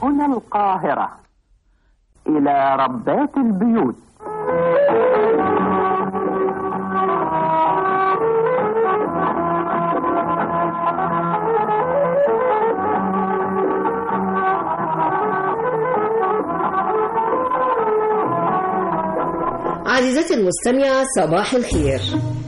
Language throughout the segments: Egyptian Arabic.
هنا القاهرة إلى ربات البيوت عزيزتي المستمعة صباح الخير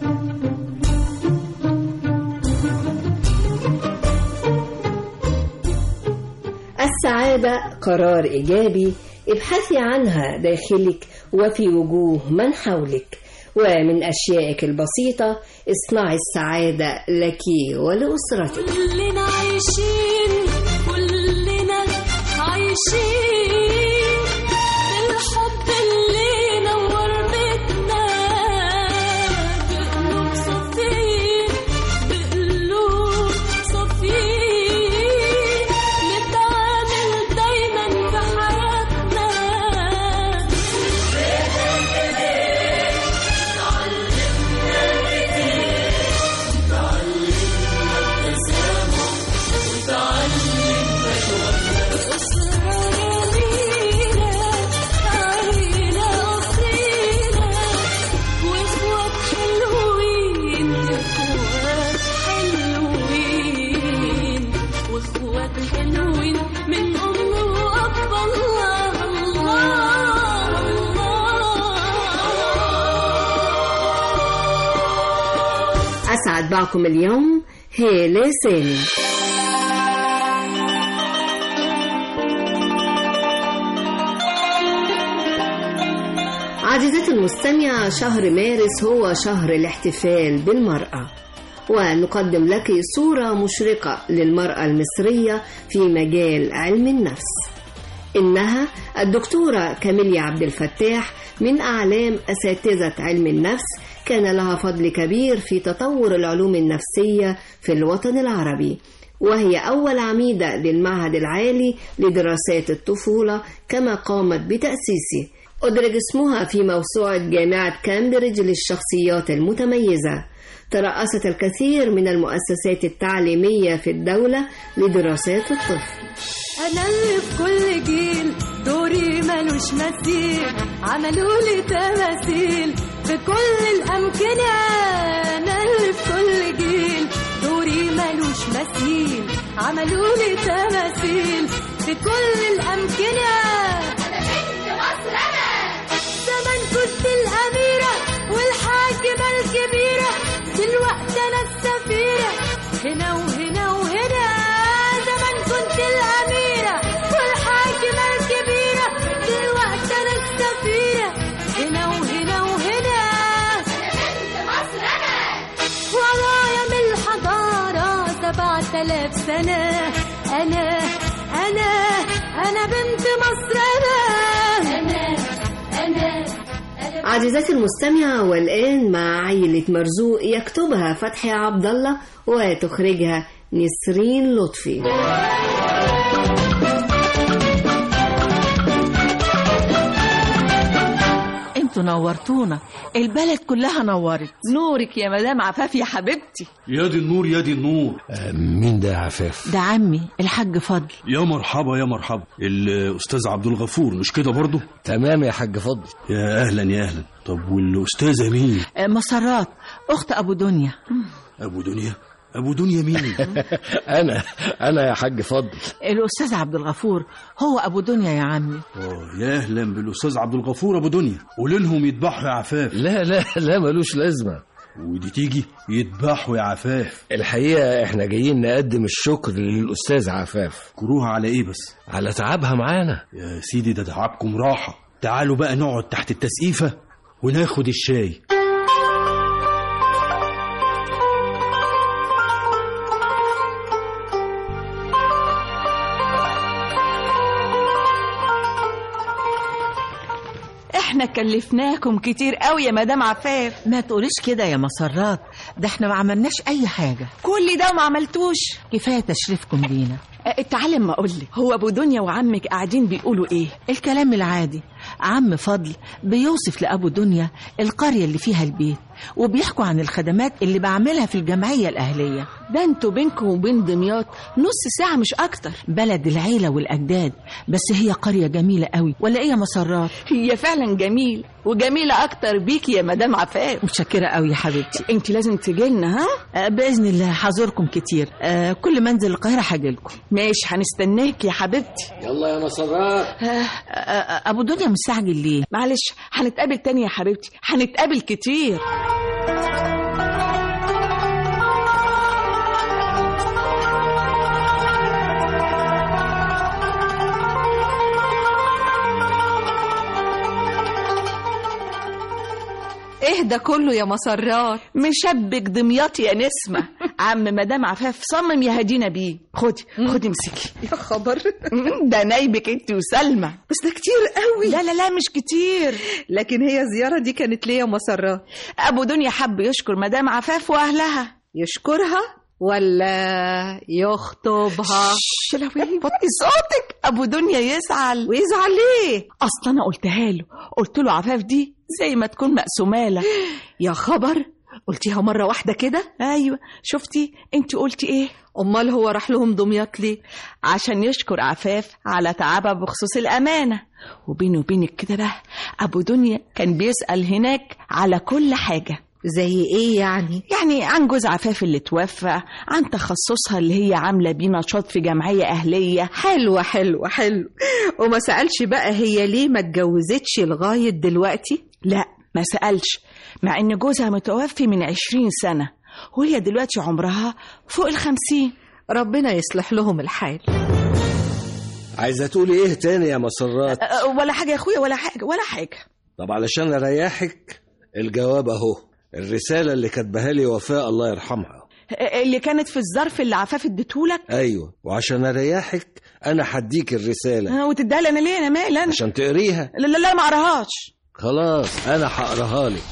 السعادة قرار إيجابي ابحثي عنها داخلك وفي وجوه من حولك ومن أشيائك البسيطة اصنعي السعادة لك ولأسرتك كلنا عايشين كلنا عايشين بالحب اللي نور بيتنا بقلوب صافيين بقلوب صافيين نتعامل دايما في حياتنا حلوين من أم وأب الله الله الله أسعد معكم اليوم هالة سالم عزيزتي المستمعة شهر مارس هو شهر الاحتفال بالمرأة ونقدم لك صورة مشرقة للمرأة المصرية في مجال علم النفس إنها الدكتورة كاميليا عبد الفتاح من أعلام أساتذة علم النفس كان لها فضل كبير في تطور العلوم النفسية في الوطن العربي وهي أول عميدة للمعهد العالي لدراسات الطفولة كما قامت بتأسيسه أدرج اسمها في موسوعة جامعة كامبريدج للشخصيات المتميزة ترأست الكثير من المؤسسات التعليمية في الدولة لدراسات الطفل انا اللي في كل جيل دوري ملوش مثيل عملوا لي تماثيل في كل الامكنه انا اللي في كل جيل دوري ملوش مثيل عملوا لي تماثيل في كل الامكنه زمان كنت الاميره والحاكمه الكبيره دلوقتي انا السفيره هنا وهنا وهنا زمان كنت الاميره والحاكمه الكبيره دلوقتي انا السفيره هنا وهنا وهنا ورايا من الحضاره سبعة آلاف سنه انا انا انا بنت مصر انا انا انا عزيزتي المستمعة والآن مع عيلة مرزوق يكتبها فتحي عبد الله وتخرجها نسرين لطفي انتوا نورتونا البلد كلها نورت نورك يا مدام عفاف يا حبيبتي يا دي النور يا دي النور مين ده يا عفاف ده عمي الحاج فضل يا مرحبا يا مرحبا الاستاذ عبد الغفور مش كده برضه تمام يا حاج فضل يا اهلا يا اهلا طب والاستاذه مين آه، مسرات اخت ابو دنيا ابو دنيا ابو دنيا مين انا انا يا حاج فضل الاستاذ عبد الغفور هو ابو دنيا يا عمي اه يا اهلا بالاستاذ عبد الغفور ابو دنيا قول لهم يذبحوا يا عفاف لا لا لا ملوش لازمه ودي تيجي يذبحوا يا عفاف الحقيقه احنا جايين نقدم الشكر للاستاذ عفاف كروها على ايه بس على تعبها معانا يا سيدي ده تعبكم راحه تعالوا بقى نقعد تحت التسقيفه وناخد الشاي احنا كلفناكم كتير قوي يا مدام عفاف ما تقوليش كده يا مسرات ده احنا ما عملناش اي حاجه كل ده وما عملتوش كفايه تشريفكم لينا أه، تعالى اما اقول لك هو ابو دنيا وعمك قاعدين بيقولوا ايه الكلام العادي عم فضل بيوصف لأبو دنيا القرية اللي فيها البيت وبيحكوا عن الخدمات اللي بعملها في الجمعية الأهلية ده انتوا بينكم وبين دمياط نص ساعة مش أكتر بلد العيلة والأجداد بس هي قرية جميلة قوي ولا إيه يا مسرات هي فعلا جميل وجميلة أكتر بيكي يا مدام عفاف متشكرة قوي يا حبيبتي انت لازم تجيلنا ها آه، بإذن الله هزوركم كتير آه، كل ما انزل القاهرة هاجيلكم ماشي هنستناك يا حبيبتي يلا يا مسرات آه، آه، أبو دنيا مستعجل ليه معلش هنتقابل تاني يا حبيبتي هنتقابل كتير ايه ده كله يا مسرات مشبك دمياطي يا نسمة عم مدام عفاف صمم يهدينا بيه خدي خدي امسكي يا خبر ده نايبك انت وسلمى بس ده كتير قوي لا لا لا مش كتير لكن هي الزيارة دي كانت ليه يا مسرات ابو دنيا حب يشكر مدام عفاف واهلها يشكرها ولا يخطبها شلوي وطي صوتك ابو دنيا يزعل ويزعل ليه اصلا انا قلتها له قلت له عفاف دي زي ما تكون مقسومه لك يا خبر قلتيها مرة واحدة كده ايوه شفتي انت قلتي ايه امال هو راح لهم دمياط ليه عشان يشكر عفاف على تعبها بخصوص الامانه وبيني وبينك كده بقى ابو دنيا كان بيسال هناك على كل حاجه زي ايه يعني يعني عن جوز عفاف اللي توفى عن تخصصها اللي هي عامله بيه نشاط في جمعيه اهليه حلوة حلوة حلو وما سألش بقى هي ليه ما اتجوزتش لغاية دلوقتي لا ما سالش مع ان جوزها متوفي من عشرين سنه وهي دلوقتي عمرها فوق الخمسين ربنا يصلح لهم الحال عايزة تقولي ايه تاني يا مسرات أه، ولا حاجه يا اخويا ولا حاجه ولا حاجه طب علشان اريحك الجواب اهو الرسالة اللي كاتباها لي وفاء الله يرحمها أه، اللي كانت في الظرف اللي عفاف اديتهولك ايوه وعشان اريحك انا هديك الرسالة أه، وتديها لي انا ليه انا مالي انا عشان تقريها لا لا لا ما اقراهاش خلاص انا هقراها لك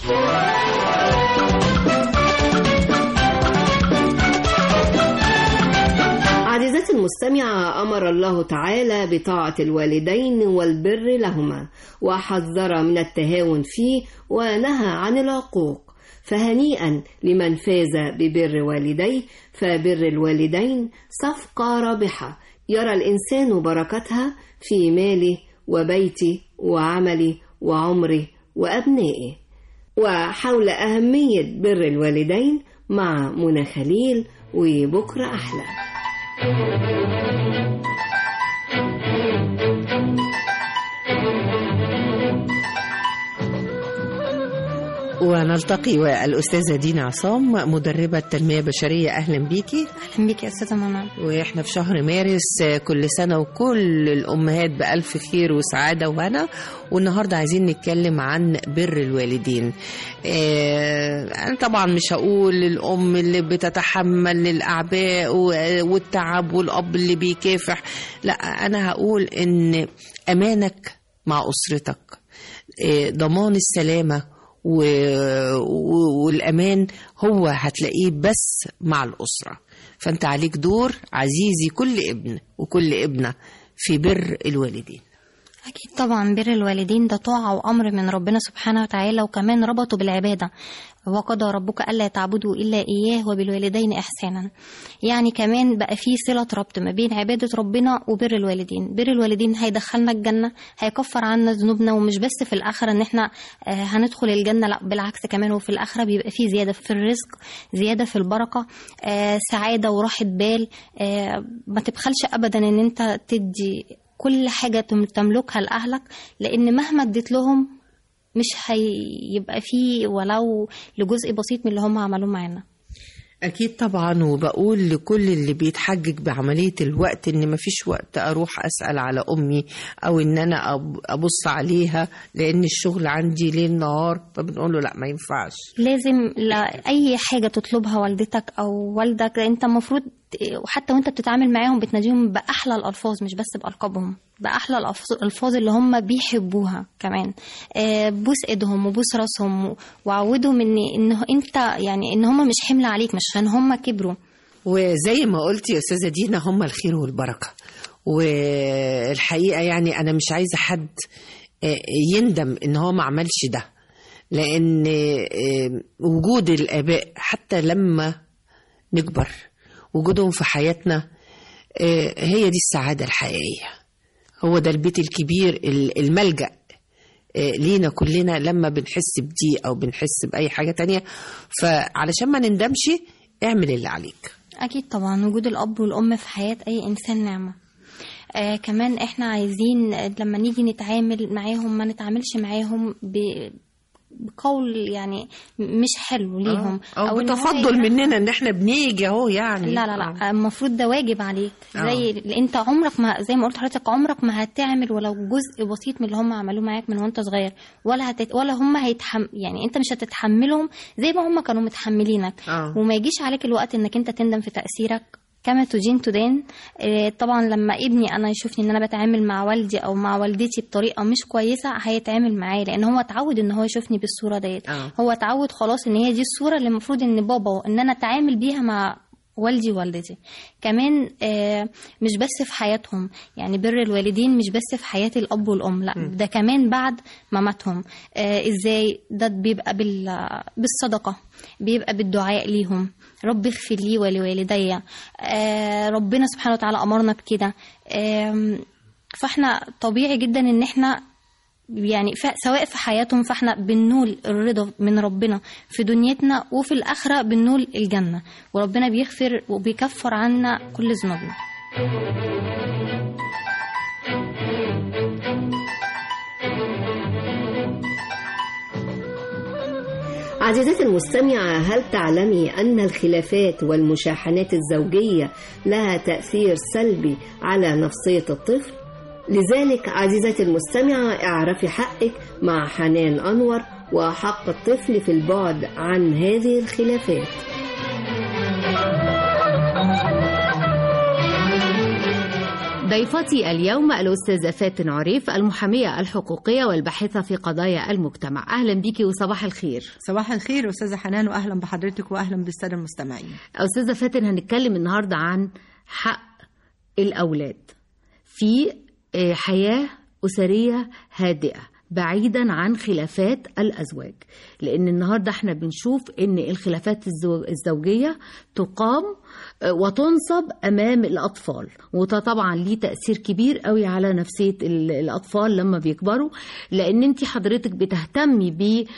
عزيزتي المستمعة أمر الله تعالى بطاعة الوالدين والبر لهما وحذر من التهاون فيه ونهى عن العقوق فهنيئا لمن فاز ببر والديه فبر الوالدين صفقة رابحة يرى الإنسان بركتها في ماله وبيته وعمله وعمره وأبنائه وحول أهمية بر الوالدين مع منى خليل وبكرة أحلى ونلتقي والأستاذة دينا عصام مدربة تنمية بشرية أهلا بيكي اهلا بيك يا استاذه منى وإحنا في شهر مارس كل سنة وكل الأمهات بألف خير وسعادة وهنا والنهاردة عايزين نتكلم عن بر الوالدين آه، أنا طبعا مش هقول الأم اللي بتتحمل الأعباء و- والتعب والأب اللي بيكافح لا أنا هقول إن أمانك مع أسرتك آه، ضمان السلامة و- و- والأمان هو هتلاقيه بس مع الأسرة فأنت عليك دور عزيزي كل ابن وكل ابنة في بر الوالدين اكيد طبعا بر الوالدين ده طاعه وامر من ربنا سبحانه وتعالى وكمان ربطه بالعباده وقضى ربك الا تعبدوا الا اياه وبالوالدين احسانا يعني كمان بقى في صله ربط ما بين عباده ربنا وبر الوالدين بر الوالدين هيدخلنا الجنه هيكفر عنا ذنوبنا ومش بس في الاخره ان احنا آه، هندخل الجنه لا بالعكس كمان وفي الاخره بيبقى في زياده في الرزق زياده في البركه آه، سعاده وراحه بال آه، ما تبخلش ابدا ان انت تدي كل حاجة تم- تملكها لأهلك لأن مهما اديت لهم مش هيبقى فيه ولو لجزء بسيط من اللي هم عملوه معانا أكيد طبعا وبقول لكل اللي بيتحجج بعملية الوقت إن مفيش وقت أروح أسأل على أمي أو إن أنا أب- أبص عليها لأن الشغل عندي ليل نهار فبنقول له لا ما ينفعش لازم لا أي حاجة تطلبها والدتك أو والدك أنت المفروض وحتى وأنت بتتعامل معاهم بتناديهم بأحلى الألفاظ مش بس بألقابهم بأحلى الألفاظ الألفاظ اللي هم بيحبوها كمان آه، بوس إيدهم وبوس راسهم و- وعودهم إن إن أنت يعني إن هم مش حمل عليك مش عشان هم كبروا وزي ما قلت يا أستاذة دينا هم الخير والبركة والحقيقة يعني أنا مش عايزة حد آه، يندم إن هو ما عملش ده لأن آه، وجود الآباء حتى لما نكبر وجودهم في حياتنا آه، هي دي السعادة الحقيقية هو ده البيت الكبير ال- الملجأ آه، لينا كلنا لما بنحس بضيق أو بنحس بأي حاجة تانية فعلشان ما نندمش اعمل اللي عليك أكيد طبعا وجود الأب والأم في حياة أي إنسان نعمة آه كمان احنا عايزين لما نيجي نتعامل معاهم ما نتعاملش معاهم ب بقول يعني مش حلو ليهم أو إن هو بتفضل يبقى- مننا إن إحنا بنيجي أهو يعني لا لا لا المفروض ده واجب عليك آه. زي اللي انت عمرك ما زي ما قلت لحضرتك عمرك ما هتعمل ولو جزء بسيط من اللي هم عملوه معاك من وانت صغير ولا هتت... ولا هم هيتحم يعني انت مش هتتحملهم زي ما هم كانوا متحملينك آه. وما يجيش عليك الوقت انك انت تندم في تأثيرك كما تدين تدان آه، طبعا لما ابني انا يشوفني ان انا بتعامل مع والدي او مع والدتي بطريقه مش كويسه هيتعامل معايا لان هو اتعود ان هو يشوفني بالصوره ديت آه. هو اتعود خلاص ان هي دي الصوره اللي المفروض ان بابا ان انا اتعامل بيها مع والدي ووالدتي كمان آه، مش بس في حياتهم يعني بر الوالدين مش بس في حياة الأب والأم لا ده كمان بعد مماتهم آه، إزاي ده بيبقى بال- بالصدقة بيبقى بالدعاء ليهم رب اغفر لي ولوالدي آه، ربنا سبحانه وتعالى أمرنا بكده آم، فاحنا طبيعي جدا ان احنا يعني ف- سواء في حياتهم فاحنا بننول الرضا من ربنا في دنيتنا وفي الآخرة بننول الجنة وربنا بيغفر وبيكفر عنا كل ذنوبنا عزيزتي المستمعة هل تعلمي أن الخلافات والمشاحنات الزوجية لها تأثير سلبي على نفسية الطفل؟ لذلك عزيزتي المستمعة اعرفي حقك مع حنان أنور وحق الطفل في البعد عن هذه الخلافات ضيفتي اليوم الأستاذة فاتن عريف المحامية الحقوقية والباحثة في قضايا المجتمع أهلا بيكي وصباح الخير صباح الخير أستاذة حنان وأهلا بحضرتك وأهلا بالسادة المستمعين أستاذة فاتن هنتكلم النهاردة عن حق الأولاد في آه، حياة أسرية هادئة بعيدا عن خلافات الأزواج لأن النهاردة احنا بنشوف أن الخلافات الزو- الزوجية تقام آه، وتنصب أمام الأطفال وده طبعا ليه تأثير كبير قوي على نفسية ال- الأطفال لما بيكبروا لأن انت حضرتك بتهتمي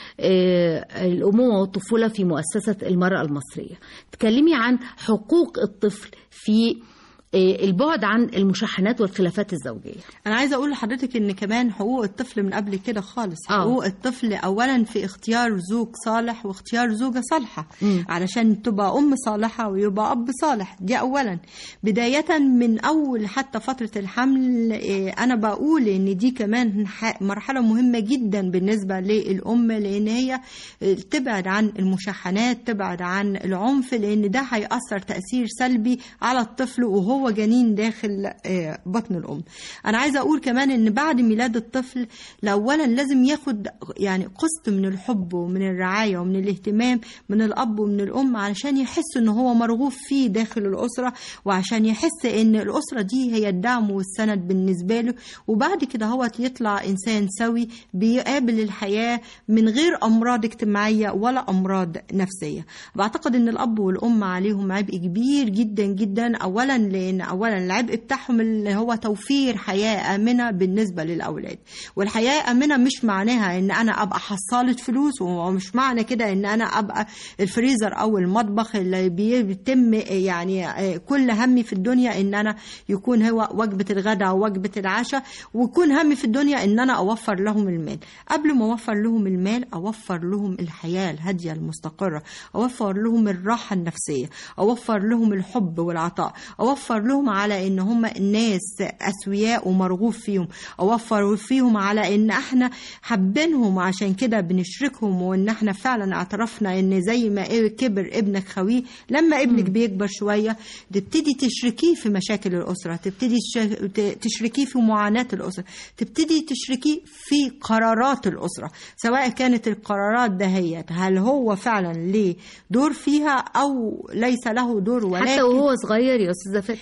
بالأمومة والطفولة في مؤسسة المرأة المصرية تكلمي عن حقوق الطفل في آه، البعد عن المشاحنات والخلافات الزوجية أنا عايزة أقول لحضرتك إن كمان حقوق الطفل من قبل كده خالص آه. حقوق الطفل أولا في اختيار زوج صالح واختيار زوجة صالحة مم. علشان تبقى أم صالحة ويبقى أب صالح دي أولا بداية من أول حتى فترة الحمل إيه، أنا بقول إن دي كمان ح- مرحلة مهمة جدا بالنسبة للأم لأن هي إيه، تبعد عن المشاحنات تبعد عن العنف لأن ده هيأثر تأثير سلبي على الطفل وهو جنين داخل آه، بطن الأم أنا عايزة أقول كمان إن بعد ميلاد الطفل أولا لازم ياخد يعني قسط من الحب ومن الرعاية ومن الاهتمام من الأب ومن الأم علشان يحس إن هو مرغوب فيه داخل الأسرة وعشان يحس إن الأسرة دي هي الدعم والسند بالنسبة له وبعد كده هو يطلع إنسان سوي بيقابل الحياة من غير أمراض اجتماعية ولا أمراض نفسية بعتقد إن الأب والأم عليهم عبء كبير جدا جدا أولا لأن أولا العبء بتاعهم اللي هو توفير حياة آمنة بالنسبة للأولاد والحياة آمنة مش معناها إن أنا أبقى حصالة فلوس ومش معنى كده إن أنا أبقى الفريزر أو المطبخ اللي بيتم يعني كل همي في الدنيا إن أنا يكون هو وجبة الغداء ووجبة العشاء ويكون همي في الدنيا إن أنا أوفر لهم المال قبل ما أوفر لهم المال أوفر لهم الحياة الهادية المستقرة أوفر لهم الراحة النفسية أوفر لهم الحب والعطاء أوفر لهم على إن هم ناس أسوياء ومرغوب فيهم أوفر فيهم على إن إحنا حابينهم عشان كده بنشركهم وإن إحنا فعلا اعترفنا إن زي ما إيه كبر ابنك خويه لما ابنك بيكبر شوية تبتدي تشركيه في مشاكل الأسرة تبتدي تش- ت- تشركيه في معاناة الأسرة تبتدي تشركيه في قرارات الأسرة سواء كانت القرارات دهيت هل هو فعلا ليه دور فيها أو ليس له دور ولكن حتى وهو صغير يا أستاذة فاتن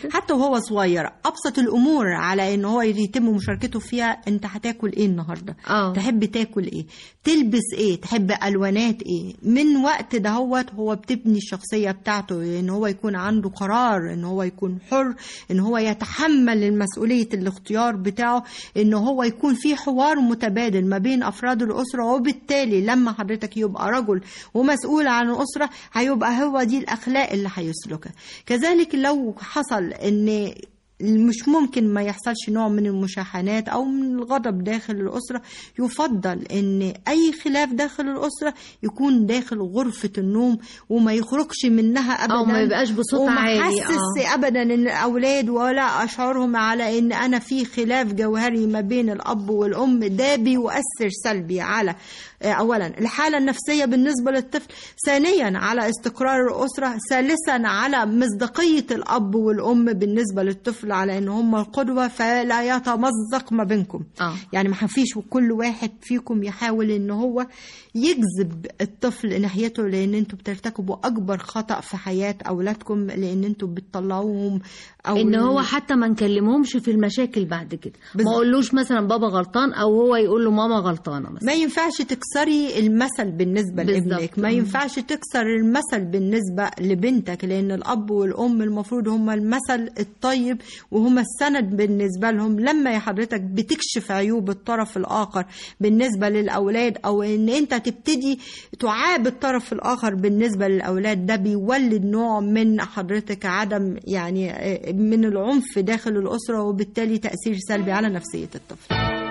حتى وهو صغير ابسط الامور على ان هو يتم مشاركته فيها انت هتاكل ايه النهارده اه تحب تاكل ايه تلبس ايه تحب الوانات ايه من وقت دهوت هو بتبني الشخصيه بتاعته ان هو يكون عنده قرار ان هو يكون حر ان هو يتحمل المسؤوليه الاختيار بتاعه ان هو يكون في حوار متبادل ما بين افراد الاسره وبالتالي لما حضرتك يبقى رجل ومسؤول عن الاسره هيبقى هو دي الاخلاق اللي هيسلكها كذلك لو حصل ان مش ممكن ما يحصلش نوع من المشاحنات او من الغضب داخل الاسره يفضل ان اي خلاف داخل الاسره يكون داخل غرفه النوم وما يخرجش منها ابدا أو ما يبقاش بصوت عالي، ومحسس ابدا ان الاولاد ولا اشعرهم على ان انا في خلاف جوهري ما بين الاب والام ده بيؤثر سلبي على آه، اولا الحاله النفسيه بالنسبه للطفل ثانيا على استقرار الاسره ثالثا على مصداقيه الاب والام بالنسبه للطفل على ان هم القدوه فلا يتمزق ما بينكم اه يعني ما فيش وكل واحد فيكم يحاول ان هو يجذب الطفل ناحيته لان انتوا بترتكبوا اكبر خطا في حياه اولادكم لان انتوا بتطلعوهم او ان هو حتى ما نكلمهمش في المشاكل بعد كده ما بالظبط. اقولوش مثلا بابا غلطان او هو يقول له ماما غلطانه مثلا ما ينفعش تكسري المثل بالنسبة بالظبط. لابنك ما ينفعش تكسر المثل بالنسبة لبنتك لأن الأب والأم المفروض هم المثل الطيب وهم السند بالنسبة لهم لما يا حضرتك بتكشف عيوب الطرف الآخر بالنسبة للأولاد أو إن أنت تبتدي تعاب الطرف الآخر بالنسبة للأولاد ده بيولد نوع من حضرتك عدم يعني آه، من العنف داخل الأسرة وبالتالي تأثير سلبي على نفسية الطفل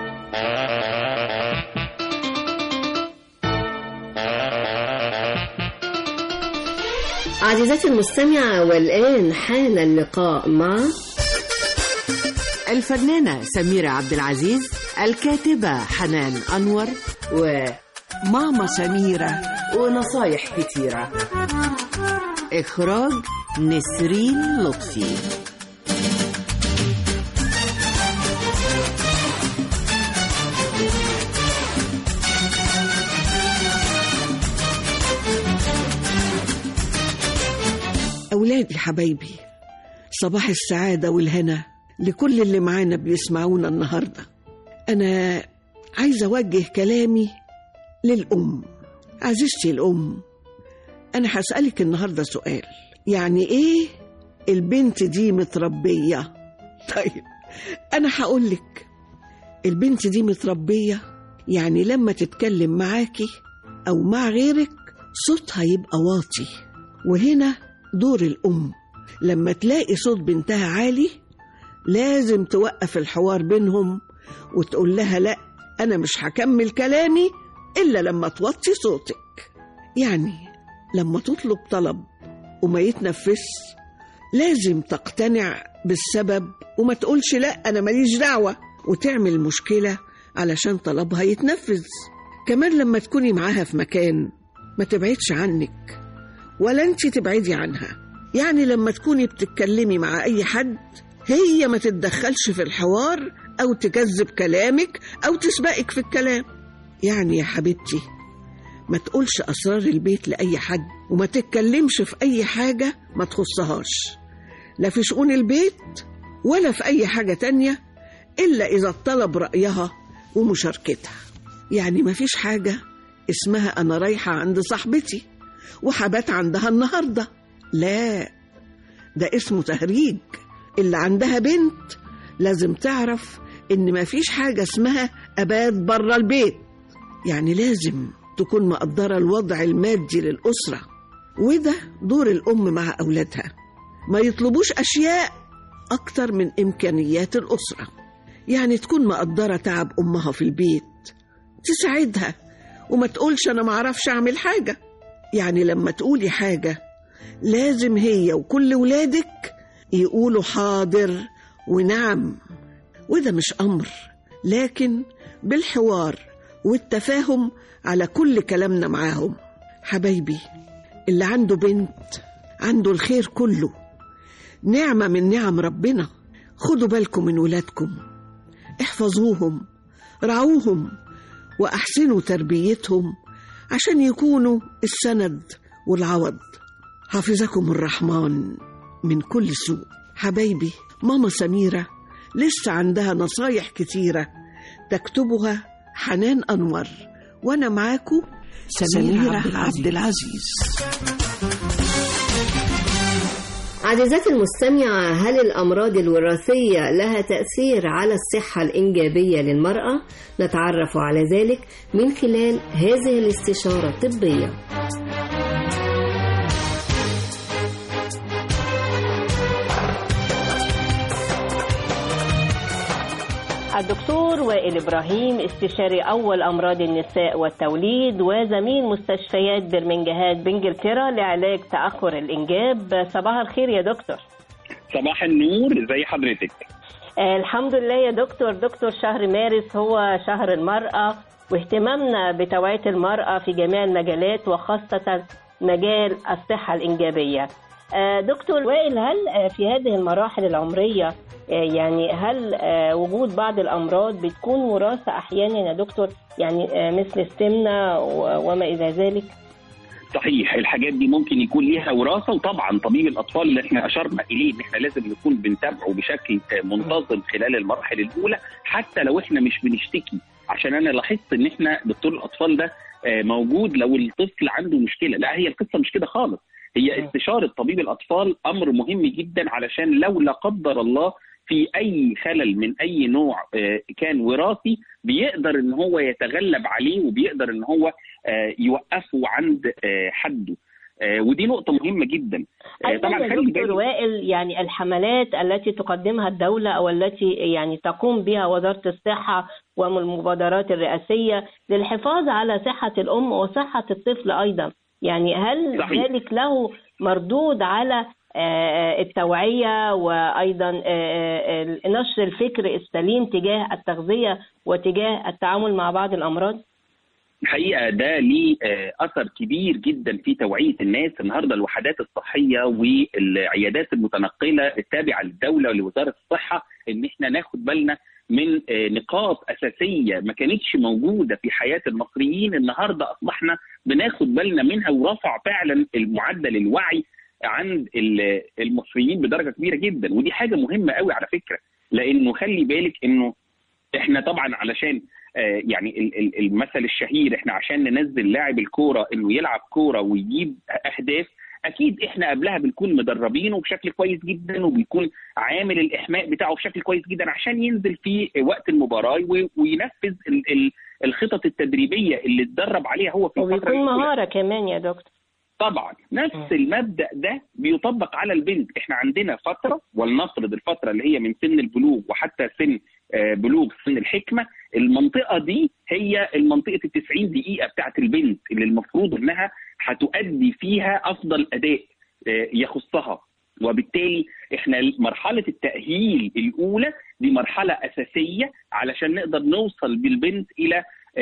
عزيزتي المستمعة والآن حان اللقاء مع الفنانة سميرة عبد العزيز الكاتبة حنان أنور وماما سميرة ونصايح كتيرة إخراج نسرين لطفي أولادي حبايبي صباح السعادة والهنا لكل اللي معانا بيسمعونا النهاردة أنا عايزة أوجه كلامي للأم عزيزتي الأم أنا هسألك النهاردة سؤال يعني إيه البنت دي متربية طيب أنا هقولك البنت دي متربية يعني لما تتكلم معاكي أو مع غيرك صوتها يبقى واطي وهنا دور الأم لما تلاقي صوت بنتها عالي لازم توقف الحوار بينهم وتقول لها لا أنا مش هكمل كلامي إلا لما توطي صوتك يعني لما تطلب طلب وما يتنفس لازم تقتنع بالسبب وما تقولش لا أنا ماليش دعوة وتعمل مشكلة علشان طلبها يتنفذ كمان لما تكوني معاها في مكان ما تبعدش عنك ولا انت تبعدي عنها يعني لما تكوني بتتكلمي مع اي حد هي ما تتدخلش في الحوار او تكذب كلامك او تسبقك في الكلام يعني يا حبيبتي ما تقولش اسرار البيت لاي حد وما تتكلمش في اي حاجه ما تخصهاش لا في شؤون البيت ولا في اي حاجه تانية الا اذا طلب رايها ومشاركتها يعني ما فيش حاجه اسمها انا رايحه عند صاحبتي وحبات عندها النهارده لا ده اسمه تهريج اللي عندها بنت لازم تعرف ان مفيش حاجه اسمها ابات بره البيت يعني لازم تكون مقدره الوضع المادي للاسره وده دور الام مع اولادها ما يطلبوش اشياء اكتر من امكانيات الاسره يعني تكون مقدره تعب امها في البيت تساعدها وما تقولش انا معرفش اعمل حاجه يعني لما تقولي حاجة لازم هي وكل ولادك يقولوا حاضر ونعم وده مش أمر لكن بالحوار والتفاهم على كل كلامنا معاهم حبايبي اللي عنده بنت عنده الخير كله نعمة من نعم ربنا خدوا بالكم من ولادكم احفظوهم رعوهم وأحسنوا تربيتهم عشان يكونوا السند والعوض حافظكم الرحمن من كل سوء حبايبي ماما سميرة لسه عندها نصايح كتيرة تكتبها حنان أنور وأنا معاكم سميرة عبد العزيز عزيزاتي المستمعة هل الأمراض الوراثية لها تأثير على الصحة الإنجابية للمرأة؟ نتعرف على ذلك من خلال هذه الاستشارة الطبية الدكتور وائل إبراهيم استشاري أول أمراض النساء والتوليد وزميل مستشفيات برمنجهات بإنجلترا لعلاج تأخر الإنجاب صباح الخير يا دكتور صباح النور ازي حضرتك آه الحمد لله يا دكتور دكتور شهر مارس هو شهر المرأة واهتمامنا بتوعية المرأة في جميع المجالات وخاصة مجال الصحة الإنجابية آه دكتور وائل هل آه في هذه المراحل العمرية يعني هل وجود بعض الامراض بتكون وراثه احيانا يا دكتور يعني مثل السمنه وما الى ذلك صحيح الحاجات دي ممكن يكون ليها وراثه وطبعا طبيب الاطفال اللي احنا اشرنا اليه ان احنا لازم نكون بنتابعه بشكل منتظم خلال المراحل الاولى حتى لو احنا مش بنشتكي عشان انا لاحظت ان احنا دكتور الاطفال ده موجود لو الطفل عنده مشكله لا هي القصه مش كده خالص هي استشاره طبيب الاطفال امر مهم جدا علشان لو لا قدر الله في اي خلل من اي نوع كان وراثي بيقدر ان هو يتغلب عليه وبيقدر ان هو يوقفه عند حده ودي نقطة مهمة جدا طبعا يا دكتور وائل يعني الحملات التي تقدمها الدولة أو التي يعني تقوم بها وزارة الصحة والمبادرات الرئاسية للحفاظ على صحة الأم وصحة الطفل أيضا يعني هل صحيح. ذلك له مردود على التوعية وأيضا نشر الفكر السليم تجاه التغذية وتجاه التعامل مع بعض الأمراض؟ الحقيقه ده ليه اثر كبير جدا في توعيه الناس النهارده الوحدات الصحيه والعيادات المتنقله التابعه للدوله ولوزاره الصحه ان احنا ناخد بالنا من نقاط اساسيه ما كانتش موجوده في حياه المصريين النهارده اصبحنا بناخد بالنا منها ورفع فعلا المعدل الوعي عند المصريين بدرجه كبيره جدا ودي حاجه مهمه قوي على فكره لانه خلي بالك انه احنا طبعا علشان يعني المثل الشهير احنا عشان ننزل لاعب الكوره انه يلعب كوره ويجيب اهداف اكيد احنا قبلها بنكون مدربينه بشكل كويس جدا وبيكون عامل الاحماء بتاعه بشكل كويس جدا عشان ينزل في وقت المباراه وينفذ الخطط التدريبيه اللي اتدرب عليها هو في وبيكون مهاره كمان يا دكتور طبعا نفس المبدا ده بيطبق على البنت احنا عندنا فتره ولنفرض الفتره اللي هي من سن البلوغ وحتى سن بلوغ سن الحكمه المنطقه دي هي المنطقه ال 90 دقيقه بتاعت البنت اللي المفروض انها هتؤدي فيها افضل اداء يخصها وبالتالي احنا مرحله التاهيل الاولى دي مرحله اساسيه علشان نقدر نوصل بالبنت الى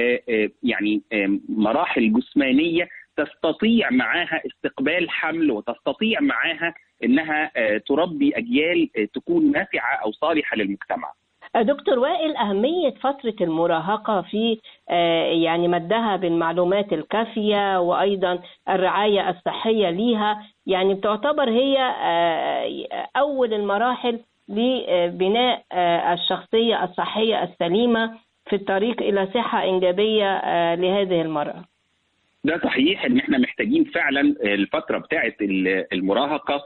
يعني مراحل جسمانيه تستطيع معاها استقبال حمل وتستطيع معاها انها تربي اجيال تكون نافعه او صالحه للمجتمع. دكتور وائل أهمية فترة المراهقة في يعني مدها بالمعلومات الكافية وأيضا الرعاية الصحية ليها يعني بتعتبر هي أول المراحل لبناء الشخصية الصحية السليمة في الطريق إلى صحة إنجابية لهذه المرأة ده صحيح ان احنا محتاجين فعلا الفتره بتاعه المراهقه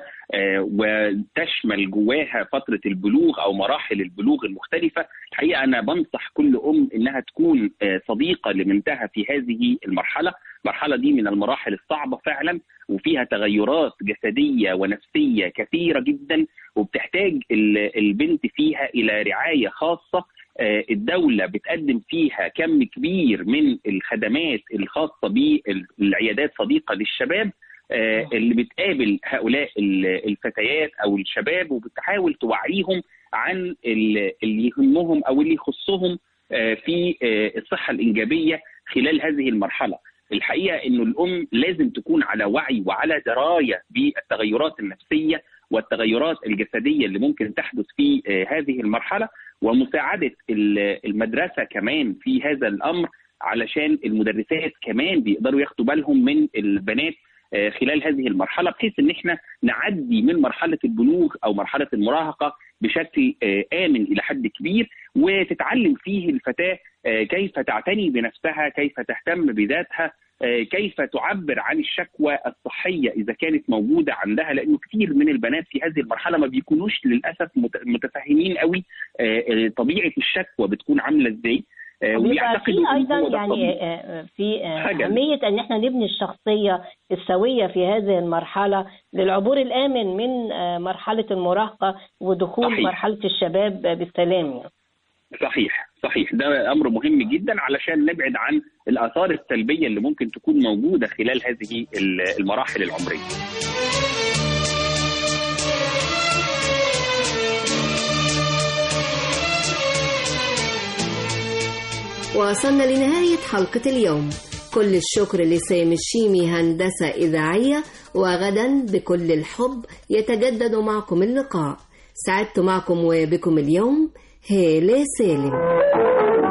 وتشمل جواها فتره البلوغ او مراحل البلوغ المختلفه الحقيقه انا بنصح كل ام انها تكون صديقه لبنتها في هذه المرحله المرحله دي من المراحل الصعبه فعلا وفيها تغيرات جسديه ونفسيه كثيره جدا وبتحتاج البنت فيها الى رعايه خاصه الدولة بتقدم فيها كم كبير من الخدمات الخاصة بالعيادات صديقة للشباب اللي بتقابل هؤلاء الفتيات أو الشباب وبتحاول توعيهم عن اللي يهمهم أو اللي يخصهم في الصحة الإنجابية خلال هذه المرحلة الحقيقة أنه الأم لازم تكون على وعي وعلى دراية بالتغيرات النفسية والتغيرات الجسدية اللي ممكن تحدث في هذه المرحلة ومساعدة المدرسة كمان في هذا الأمر علشان المدرسات كمان بيقدروا ياخدوا بالهم من البنات آه، خلال هذه المرحله بحيث ان احنا نعدي من مرحله البلوغ او مرحله المراهقه بشكل آه، امن الى حد كبير وتتعلم فيه الفتاه آه، كيف تعتني بنفسها كيف تهتم بذاتها آه، كيف تعبر عن الشكوى الصحيه اذا كانت موجوده عندها لانه كثير من البنات في هذه المرحله ما بيكونوش للاسف مت- متفهمين قوي آه، آه، طبيعه الشكوى بتكون عامله ازاي آه، وبيبقى وبيعتقدوا في إن ايضا هو ده يعني الطبيعي. آه، في آه، حاجة. اهميه ان احنا نبني الشخصيه السويه في هذه المرحله للعبور الامن من آه، مرحله المراهقه ودخول صحيح. مرحله الشباب آه، بالسلام يعني. صحيح صحيح ده امر مهم جدا علشان نبعد عن الاثار السلبيه اللي ممكن تكون موجوده خلال هذه المراحل العمريه وصلنا لنهاية حلقة اليوم كل الشكر لسامي الشيمي هندسة إذاعية وغدا بكل الحب يتجدد معكم اللقاء سعدت معكم وبكم اليوم هالة سالم